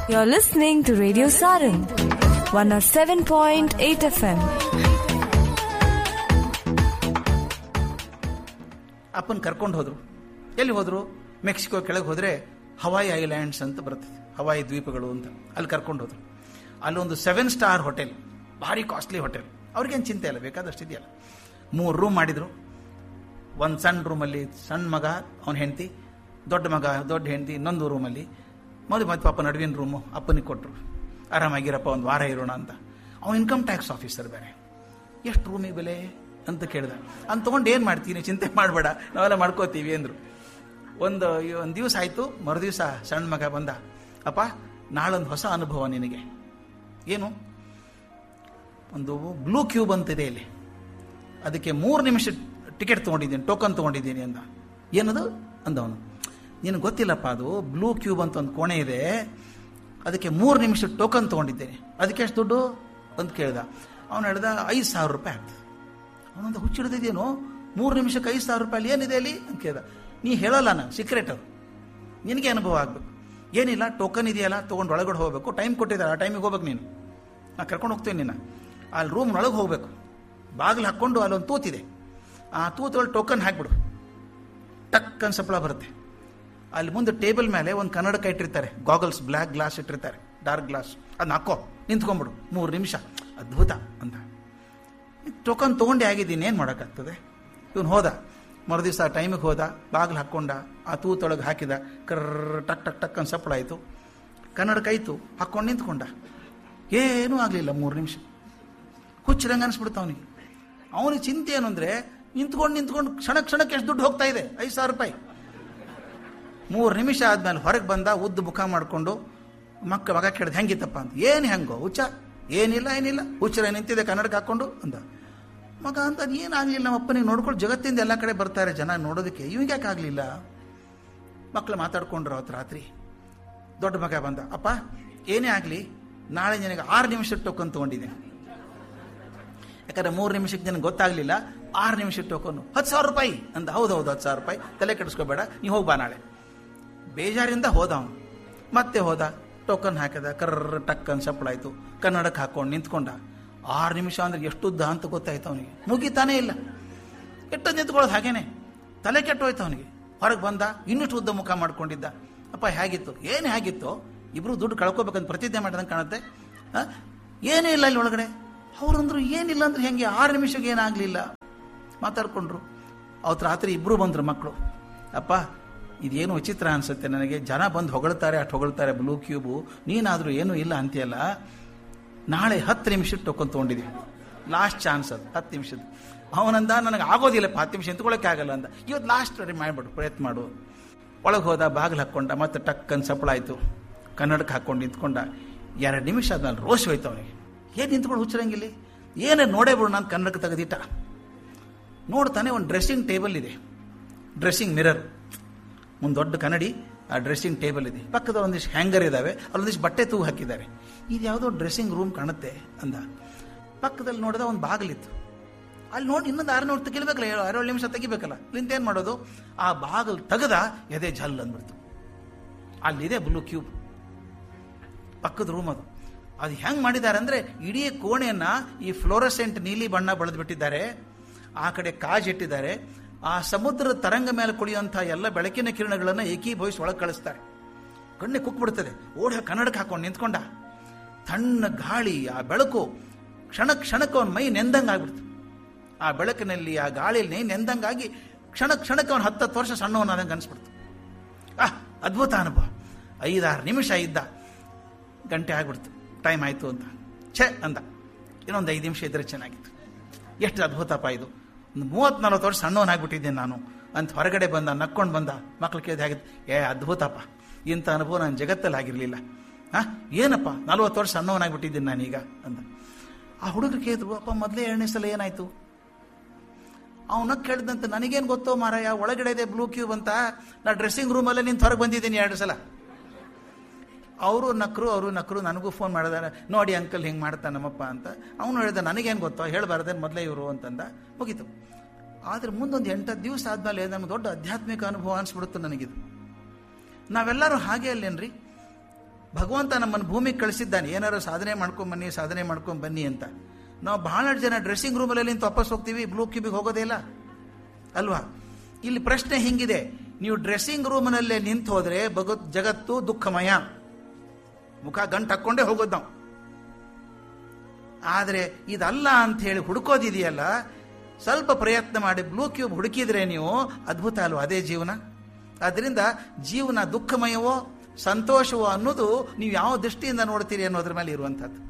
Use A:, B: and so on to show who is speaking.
A: You're listening to Radio Saran, 107.8 FM.
B: ಅಪ್ಪನ ಕರ್ಕೊಂಡು ಹೋದ್ರು ಎಲ್ಲಿ ಹೋದ್ರು ಮೆಕ್ಸಿಕೋ ಕೆಳಗೆ ಹೋದ್ರೆ ಹವಾಯಿ ಐಲ್ಯಾಂಡ್ಸ್ ಅಂತ ಬರ್ತದೆ ಹವಾಯಿ ದ್ವೀಪಗಳು ಅಂತ ಅಲ್ಲಿ ಕರ್ಕೊಂಡು ಹೋದ್ರು ಅಲ್ಲೊಂದು ಸೆವೆನ್ ಸ್ಟಾರ್ ಹೋಟೆಲ್ ಭಾರಿ ಕಾಸ್ಟ್ಲಿ ಹೋಟೆಲ್ ಅವ್ರಿಗೇನು ಚಿಂತೆ ಇಲ್ಲ ಬೇಕಾದಷ್ಟು ಇದೆಯಲ್ಲ ಮೂರು ರೂಮ್ ಮಾಡಿದ್ರು ಒಂದು ಸಣ್ಣ ರೂಮಲ್ಲಿ ಸಣ್ಣ ಮಗ ಅವನ ಹೆಂಡತಿ ದೊಡ್ಡ ಮಗ ದೊಡ್ಡ ಹೆಂಡತಿ ಇನ್ನೊಂದು ರೂಮಲ್ಲಿ ಮದುವೆ ಮತ್ತೆ ಪಾಪ ನಡುವಿನ ರೂಮು ಅಪ್ಪನಿಗೆ ಕೊಟ್ಟರು ಆರಾಮಾಗಿರಪ್ಪ ಒಂದು ವಾರ ಇರೋಣ ಅಂತ ಅವನು ಇನ್ಕಮ್ ಟ್ಯಾಕ್ಸ್ ಆಫೀಸರ್ ಬೇರೆ ಎಷ್ಟು ರೂಮಿಗೆ ಬೆಲೆ ಅಂತ ಕೇಳ್ದ ಅಂತ ತೊಗೊಂಡು ಏನು ಮಾಡ್ತೀನಿ ಚಿಂತೆ ಮಾಡಬೇಡ ನಾವೆಲ್ಲ ಮಾಡ್ಕೋತೀವಿ ಅಂದರು ಒಂದು ಒಂದು ದಿವಸ ಆಯಿತು ಮರುದಿವಸ ಸಣ್ಣ ಮಗ ಬಂದ ಅಪ್ಪ ನಾಳೊಂದು ಹೊಸ ಅನುಭವ ನಿನಗೆ ಏನು ಒಂದು ಬ್ಲೂ ಕ್ಯೂಬ್ ಅಂತಿದೆ ಇಲ್ಲಿ ಅದಕ್ಕೆ ಮೂರು ನಿಮಿಷ ಟಿಕೆಟ್ ತೊಗೊಂಡಿದ್ದೀನಿ ಟೋಕನ್ ತೊಗೊಂಡಿದ್ದೀನಿ ಅಂದ ಏನದು ಅಂದವನು ನಿನಗೆ ಗೊತ್ತಿಲ್ಲಪ್ಪ ಅದು ಬ್ಲೂ ಕ್ಯೂಬ್ ಅಂತ ಒಂದು ಕೋಣೆ ಇದೆ ಅದಕ್ಕೆ ಮೂರು ನಿಮಿಷ ಟೋಕನ್ ತೊಗೊಂಡಿದ್ದೇನೆ ಅದಕ್ಕೆ ಎಷ್ಟು ದುಡ್ಡು ಅಂತ ಕೇಳ್ದ ಅವನು ಹೇಳ್ದ ಐದು ಸಾವಿರ ರೂಪಾಯಿ ಆಗ್ತದೆ ಅವನೊಂದು ಹುಚ್ಚಿಡ್ದಿದ್ದೇನು ಮೂರು ನಿಮಿಷಕ್ಕೆ ಐದು ಸಾವಿರ ರೂಪಾಯಿ ಏನಿದೆ ಅಲ್ಲಿ ಅಂತ ಕೇಳ್ದ ನೀ ಹೇಳಲ್ಲ ನಾನು ಸೀಕ್ರೆಟ್ ಅದು ನಿನಗೆ ಅನುಭವ ಆಗಬೇಕು ಏನಿಲ್ಲ ಟೋಕನ್ ಇದೆಯಲ್ಲ ತೊಗೊಂಡು ಒಳಗಡೆ ಹೋಗಬೇಕು ಟೈಮ್ ಕೊಟ್ಟಿದ್ದಾರೆ ಆ ಟೈಮಿಗೆ ಹೋಗ್ಬೇಕು ನೀನು ನಾನು ಕರ್ಕೊಂಡು ಹೋಗ್ತೇನೆ ನಿನ್ನ ಅಲ್ಲಿ ರೂಮ್ ಒಳಗೆ ಹೋಗಬೇಕು ಬಾಗಿಲು ಹಾಕ್ಕೊಂಡು ಅಲ್ಲೊಂದು ತೂತಿದೆ ಆ ತೂತೊಳಗೆ ಟೋಕನ್ ಹಾಕ್ಬಿಡು ಟಕ್ ಅಂತ ಸಪ್ಪಳ ಬರುತ್ತೆ ಅಲ್ಲಿ ಮುಂದೆ ಟೇಬಲ್ ಮೇಲೆ ಒಂದು ಕನ್ನಡಕ ಇಟ್ಟಿರ್ತಾರೆ ಗಾಗಲ್ಸ್ ಬ್ಲ್ಯಾಕ್ ಗ್ಲಾಸ್ ಇಟ್ಟಿರ್ತಾರೆ ಡಾರ್ಕ್ ಗ್ಲಾಸ್ ಅದನ್ನ ಹಾಕೋ ನಿಂತ್ಕೊಂಡ್ಬಿಡು ಮೂರು ನಿಮಿಷ ಅದ್ಭುತ ಅಂತ ಟೋಕನ್ ತೊಗೊಂಡೆ ಆಗಿದ್ದೀನಿ ಏನು ಮಾಡೋಕ್ಕಾಗ್ತದೆ ಇವನು ಹೋದ ಮರುದಿವಸ ಟೈಮಿಗೆ ಹೋದ ಬಾಗಿಲು ಹಾಕ್ಕೊಂಡ ಆ ತೂತೊಳಗೆ ಹಾಕಿದ ಕರ್ರ ಟಕ್ ಟಕ್ ಟಕ್ ಅಂತ ಸಪ್ಪಳ ಆಯಿತು ಕನ್ನಡಕ ಆಯಿತು ಹಾಕ್ಕೊಂಡು ನಿಂತ್ಕೊಂಡ ಏನೂ ಆಗಲಿಲ್ಲ ಮೂರು ನಿಮಿಷ ಹುಚ್ಚರಂಗೆ ಅನಿಸ್ಬಿಡ್ತು ಅವನಿಗೆ ಅವನಿಗೆ ಚಿಂತೆ ಏನು ಅಂದರೆ ನಿಂತ್ಕೊಂಡು ನಿಂತ್ಕೊಂಡು ಕ್ಷಣ ಕ್ಷಣಕ್ಕೆ ಎಷ್ಟು ದುಡ್ಡು ಹೋಗ್ತಾ ಇದೆ ಐದು ಸಾವಿರ ರೂಪಾಯಿ ಮೂರು ನಿಮಿಷ ಆದ್ಮೇಲೆ ಹೊರಗೆ ಬಂದ ಉದ್ದು ಮುಖ ಮಾಡಿಕೊಂಡು ಮಕ್ಕ ಮಗ ಕೇಳಿದ ಹೆಂಗಿತ್ತಪ್ಪ ಅಂತ ಏನು ಹೆಂಗೋ ಹುಚ್ಚ ಏನಿಲ್ಲ ಏನಿಲ್ಲ ಹುಚ್ಚರ ನಿಂತಿದೆ ಕನ್ನಡಕ್ಕೆ ಹಾಕ್ಕೊಂಡು ಅಂದ ಮಗ ಅಂತ ಏನಾಗಲಿಲ್ಲ ನಮ್ಮ ಅಪ್ಪನಿಗೆ ನೋಡ್ಕೊಂಡು ಜಗತ್ತಿಂದ ಎಲ್ಲ ಕಡೆ ಬರ್ತಾರೆ ಜನ ನೋಡೋದಕ್ಕೆ ಇವಾಗ ಯಾಕೆ ಆಗಲಿಲ್ಲ ಮಕ್ಕಳು ಮಾತಾಡ್ಕೊಂಡ್ರು ಅವತ್ತು ರಾತ್ರಿ ದೊಡ್ಡ ಮಗ ಬಂದ ಅಪ್ಪ ಏನೇ ಆಗಲಿ ನಾಳೆ ನನಗೆ ಆರು ನಿಮಿಷ ಟೋಕನ್ ತೊಗೊಂಡಿದ್ದೀನಿ ಯಾಕಂದ್ರೆ ಮೂರು ನಿಮಿಷಕ್ಕೆ ನನಗೆ ಗೊತ್ತಾಗಲಿಲ್ಲ ಆರು ನಿಮಿಷ ಟೋಕನ್ನು ಹತ್ತು ಸಾವಿರ ರೂಪಾಯಿ ಅಂದ ಹೌದು ಹೌದು ಹತ್ತು ಸಾವಿರ ರೂಪಾಯಿ ತಲೆ ಕೆಡಿಸ್ಕೋಬೇಡ ನೀವು ಹೋಗಿ ಬಾ ನಾಳೆ ಬೇಜಾರಿಂದ ಹೋದ ಅವನು ಮತ್ತೆ ಹೋದ ಟೋಕನ್ ಹಾಕಿದ ಕರ್ರ ಟಕ್ ಅಂತ ಸಪ್ಪಳಾಯ್ತು ಕನ್ನಡಕ್ಕೆ ಹಾಕೊಂಡು ನಿಂತ್ಕೊಂಡ ಆರು ನಿಮಿಷ ಅಂದ್ರೆ ಎಷ್ಟು ಉದ್ದ ಅಂತ ಗೊತ್ತಾಯ್ತು ಅವನಿಗೆ ಮುಗಿತಾನೇ ಇಲ್ಲ ಎಷ್ಟು ನಿಂತ್ಕೊಳ್ಳೋದು ಹಾಗೇನೆ ತಲೆ ಕೆಟ್ಟೋಯ್ತು ಅವನಿಗೆ ಹೊರಗೆ ಬಂದ ಇನ್ನಷ್ಟು ಉದ್ದ ಮುಖ ಮಾಡ್ಕೊಂಡಿದ್ದ ಅಪ್ಪ ಹೇಗಿತ್ತು ಏನು ಹೇಗಿತ್ತು ಇಬ್ರು ದುಡ್ಡು ಕಳ್ಕೊಬೇಕಂತ ಪ್ರತಿಜ್ಞೆ ಮಾಡಿದಂಗೆ ಕಾಣುತ್ತೆ ಆ? ಏನೂ ಇಲ್ಲ ಇಲ್ಲಿ ಒಳಗಡೆ ಅವ್ರಂದ್ರು ಏನಿಲ್ಲ ಅಂದ್ರೆ ಹೆಂಗೆ ಆರು ನಿಮಿಷಕ್ಕೆ ಏನಾಗಲಿಲ್ಲ ಮಾತಾಡ್ಕೊಂಡ್ರು ಅವತ್ತು ರಾತ್ರಿ ಇಬ್ಬರು ಬಂದರು ಮಕ್ಕಳು ಅಪ್ಪ ಇದೇನು ವಿಚಿತ್ರ ಅನ್ಸುತ್ತೆ ನನಗೆ ಜನ ಬಂದು ಹೊಗಳ್ತಾರೆ ಅಷ್ಟು ಹೊಗಳ್ತಾರೆ ಬ್ಲೂ ಕ್ಯೂಬು ನೀನಾದರೂ ಏನೂ ಇಲ್ಲ ಅಂತೀಯಲ್ಲ ನಾಳೆ ಹತ್ತು ನಿಮಿಷ ಟೋಕನ್ ತೊಗೊಂಡಿದ್ದೀವಿ ಲಾಸ್ಟ್ ಚಾನ್ಸ್ ಅದು ಹತ್ತು ನಿಮಿಷದ ಅವನಂದ ನನಗೆ ಆಗೋದಿಲ್ಲಪ್ಪ ಹತ್ತು ನಿಮಿಷ ನಿಂತ್ಕೊಳ್ಳೋಕೆ ಆಗಲ್ಲ ಅಂದ ಇವತ್ತು ಲಾಸ್ಟ್ ರೆಡಿ ಮಾಡಿಬಿಡು ಪ್ರಯತ್ನ ಮಾಡು ಒಳಗೆ ಹೋದ ಬಾಗಿಲು ಹಾಕ್ಕೊಂಡ ಮತ್ತೆ ಟಕ್ಕನ್ ಸಪ್ಪಳ ಆಯಿತು ಕನ್ನಡಕ್ಕೆ ಹಾಕ್ಕೊಂಡು ನಿಂತ್ಕೊಂಡ ಎರಡು ನಿಮಿಷ ಆದ್ಮೇಲೆ ರೋಷ್ ಹೋಯ್ತು ಅವನಿಗೆ ಏನು ನಿಂತ್ಕೊಂಡು ಹುಚ್ಚರಂಗಿಲ್ಲ ಏನೇ ನೋಡೇ ಬಿಡು ನಾನು ಕನ್ನಡಕ್ಕೆ ತೆಗೆದಿಟ್ಟ ನೋಡ್ತಾನೆ ಒಂದು ಡ್ರೆಸ್ಸಿಂಗ್ ಟೇಬಲ್ ಇದೆ ಡ್ರೆಸ್ಸಿಂಗ್ ಮಿರರ್ ಒಂದು ದೊಡ್ಡ ಕನ್ನಡಿ ಆ ಡ್ರೆಸ್ಸಿಂಗ್ ಟೇಬಲ್ ಇದೆ ಪಕ್ಕದ ಒಂದಿಷ್ಟು ಹ್ಯಾಂಗರ್ ಇದ್ದಾವೆ ಅಲ್ಲೊಂದಿಷ್ಟು ಬಟ್ಟೆ ತೂಗು ಹಾಕಿದ್ದಾರೆ ಇದು ಯಾವುದೋ ಡ್ರೆಸ್ಸಿಂಗ್ ರೂಮ್ ಕಾಣುತ್ತೆ ಅಂದ ಪಕ್ಕದಲ್ಲಿ ನೋಡಿದ ಒಂದು ಬಾಗಿಲಿತ್ತು ಅಲ್ಲಿ ನೋಡಿ ಇನ್ನೊಂದು ಆರು ನೋಡಿ ತೆಗಿಬೇಕಲ್ಲ ಏಳು ಆರೇಳು ನಿಮಿಷ ತೆಗಿಬೇಕಲ್ಲ ಇಲ್ಲಿಂದ ಏನು ಮಾಡೋದು ಆ ಬಾಗಿಲು ತೆಗೆದ ಎದೆ ಜಲ್ ಅಂದ್ಬಿಡ್ತು ಅಲ್ಲಿದೆ ಬ್ಲೂ ಕ್ಯೂಬ್ ಪಕ್ಕದ ರೂಮ್ ಅದು ಅದು ಹೆಂಗ್ ಮಾಡಿದ್ದಾರೆ ಅಂದ್ರೆ ಇಡೀ ಕೋಣೆಯನ್ನ ಈ ಫ್ಲೋರಸೆಂಟ್ ನೀಲಿ ಬಣ್ಣ ಬಳೆದು ಬಿಟ್ಟಿದ್ದಾರೆ ಆ ಕಡೆ ಕಾಜ್ ಇಟ್ಟಿದ್ದಾರೆ ಆ ಸಮುದ್ರದ ತರಂಗ ಮೇಲೆ ಕುಳಿಯುವಂಥ ಎಲ್ಲ ಬೆಳಕಿನ ಕಿರಣಗಳನ್ನು ಏಕೀಭವಿಸಿ ಒಳಗೆ ಕಳಿಸ್ತಾರೆ ಕಣ್ಣೆ ಕುಕ್ಬಿಡ್ತದೆ ಓಡ ಕನ್ನಡಕ್ಕೆ ಹಾಕೊಂಡು ನಿಂತ್ಕೊಂಡ ತಣ್ಣ ಗಾಳಿ ಆ ಬೆಳಕು ಕ್ಷಣ ಕ್ಷಣಕ್ಕೆ ಅವನ ಮೈ ನೆಂದಂಗೆ ಆಗ್ಬಿಡ್ತು ಆ ಬೆಳಕಿನಲ್ಲಿ ಆ ಗಾಳಿಯಲ್ಲಿ ನೆಂದಂಗಾಗಿ ಕ್ಷಣ ಕ್ಷಣಕ್ಕೆ ಅವನು ಹತ್ತತ್ತು ವರ್ಷ ಸಣ್ಣವನಾದಂಗೆ ಅನಿಸ್ಬಿಡ್ತು ಆ ಅದ್ಭುತ ಅನುಭವ ಐದಾರು ನಿಮಿಷ ಇದ್ದ ಗಂಟೆ ಆಗ್ಬಿಡ್ತು ಟೈಮ್ ಆಯಿತು ಅಂತ ಛೆ ಅಂದ ಇನ್ನೊಂದು ಐದು ನಿಮಿಷ ಇದ್ರೆ ಚೆನ್ನಾಗಿತ್ತು ಎಷ್ಟು ಅದ್ಭುತಪ್ಪ ಇದು ಒಂದು ಮೂವತ್ತು ನಲ್ವತ್ತು ವರ್ಷ ಸಣ್ಣವನಾಗ್ಬಿಟ್ಟಿದ್ದೇನೆ ನಾನು ಅಂತ ಹೊರಗಡೆ ಬಂದ ನಕ್ಕೊಂಡು ಬಂದ ಮಕ್ಳು ಕೇಳಿದ ಹಾಗೆ ಏ ಅದ್ಭುತಪ್ಪ ಇಂಥ ಅನುಭವ ನಾನು ಜಗತ್ತಲ್ಲಿ ಆಗಿರಲಿಲ್ಲ ಹಾ ಏನಪ್ಪ ನಲ್ವತ್ತು ವರ್ಷ ಸಣ್ಣವನಾಗ್ಬಿಟ್ಟಿದ್ದೀನಿ ನಾನೀಗ ಅಂದ ಆ ಹುಡುಗರು ಕೇಳಿದ್ರು ಅಪ್ಪ ಮೊದಲೇ ಎರಡನೇ ಸಲ ಏನಾಯ್ತು ಅವನ ಕೇಳಿದಂತೆ ನನಗೇನು ಗೊತ್ತೋ ಮಾರಾಯ ಒಳಗಡೆ ಇದೆ ಬ್ಲೂ ಕ್ಯೂಬ್ ಅಂತ ನಾ ಡ್ರೆಸ್ಸಿಂಗ್ ರೂಮಲ್ಲೇ ನಿಂತು ಹೊರಗೆ ಬಂದಿದ್ದೀನಿ ಎರಡು ಸಲ ಅವರು ನಕ್ರು ಅವರು ನಕ್ರು ನನಗೂ ಫೋನ್ ಮಾಡಿದಾರೆ ನೋಡಿ ಅಂಕಲ್ ಹಿಂಗೆ ಮಾಡ್ತಾನೆ ನಮ್ಮಪ್ಪ ಅಂತ ಅವನು ಹೇಳಿದ ನನಗೇನು ಗೊತ್ತೋ ಹೇಳಬಾರ್ದೆ ಮೊದಲೇ ಇವರು ಅಂತಂದ ಮುಗೀತು ಆದರೆ ಮುಂದೊಂದು ಎಂಟತ್ತು ದಿವಸ ಆದಮೇಲೆ ನಮ್ಗೆ ದೊಡ್ಡ ಆಧ್ಯಾತ್ಮಿಕ ಅನುಭವ ಅನಿಸ್ಬಿಡುತ್ತೆ ನನಗಿದು ನಾವೆಲ್ಲರೂ ಹಾಗೆ ಅಲ್ಲೇನ್ರಿ ಭಗವಂತ ನಮ್ಮನ್ನು ಭೂಮಿಗೆ ಕಳಿಸಿದ್ದಾನೆ ಏನಾರು ಸಾಧನೆ ಮಾಡ್ಕೊಂಡ್ ಬನ್ನಿ ಸಾಧನೆ ಮಾಡ್ಕೊಂಡ್ ಬನ್ನಿ ಅಂತ ನಾವು ಬಹಳಷ್ಟು ಜನ ಡ್ರೆಸ್ಸಿಂಗ್ ರೂಮಲ್ಲಿ ನಿಂತು ವಾಪಸ್ ಹೋಗ್ತೀವಿ ಬ್ಲೂ ಕ್ಯೂಬಿಗೆ ಹೋಗೋದೇ ಇಲ್ಲ ಅಲ್ವಾ ಇಲ್ಲಿ ಪ್ರಶ್ನೆ ಹಿಂಗಿದೆ ನೀವು ಡ್ರೆಸ್ಸಿಂಗ್ ರೂಮ್ನಲ್ಲೇ ನಿಂತು ಹೋದ್ರೆ ಭಗತ್ ಜಗತ್ತು ದುಃಖಮಯ ಮುಖ ಗಂಟು ಹಾಕ್ಕೊಂಡೇ ಹೋಗೋದು ನಾವು ಆದರೆ ಇದಲ್ಲ ಅಂತ ಹೇಳಿ ಹುಡುಕೋದಿದೆಯಲ್ಲ ಸ್ವಲ್ಪ ಪ್ರಯತ್ನ ಮಾಡಿ ಬ್ಲೂ ಕ್ಯೂಬ್ ಹುಡುಕಿದ್ರೆ ನೀವು ಅದ್ಭುತ ಅಲ್ವಾ ಅದೇ ಜೀವನ ಅದರಿಂದ ಜೀವನ ದುಃಖಮಯವೋ ಸಂತೋಷವೋ ಅನ್ನೋದು ನೀವು ಯಾವ ದೃಷ್ಟಿಯಿಂದ ನೋಡ್ತೀರಿ ಅನ್ನೋದ್ರ ಮೇಲೆ ಇರುವಂಥದ್ದು